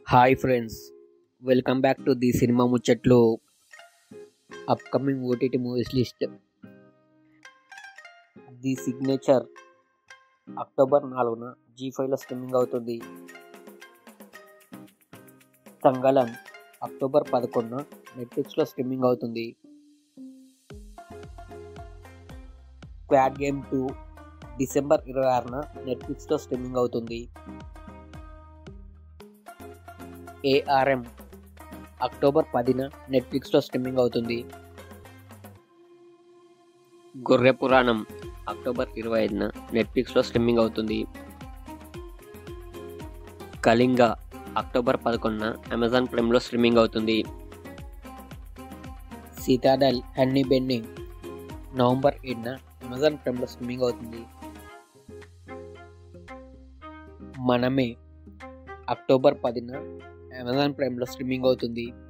hi friends welcome back to the cinema ముచ్చట్లు upcoming OTT movies list the signature October నాలుగున Zee ఫైవ్లో streaming అవుతుంది Thangalaan October పదకొండున నెట్ఫ్లిక్స్లో స్ట్రీమింగ్ అవుతుంది క్వాడ్ గేమ్ టూ డిసెంబర్ ఇరవై ఆరున నెట్ఫ్లిక్స్లో స్ట్రీమింగ్ అవుతుంది ఏఆర్ఎం అక్టోబర్ పదిన నెట్ఫ్లిక్స్లో స్ట్రీమింగ్ అవుతుంది గొర్రె పురాణం అక్టోబర్ ఇరవై ఐదున నెట్ఫ్లిక్స్లో స్ట్రీమింగ్ అవుతుంది కళింగ అక్టోబర్ పదకొండున అమెజాన్ ప్రైమ్లో స్ట్రీమింగ్ అవుతుంది సీతాడల్ హన్నీ బెండింగ్ నవంబర్ ఏడున అమెజాన్ ప్రైమ్లో స్ట్రీమింగ్ అవుతుంది మనమే అక్టోబర్ పదిన అమెజాన్ ప్రైమ్లో స్ట్రీమింగ్ అవుతుంది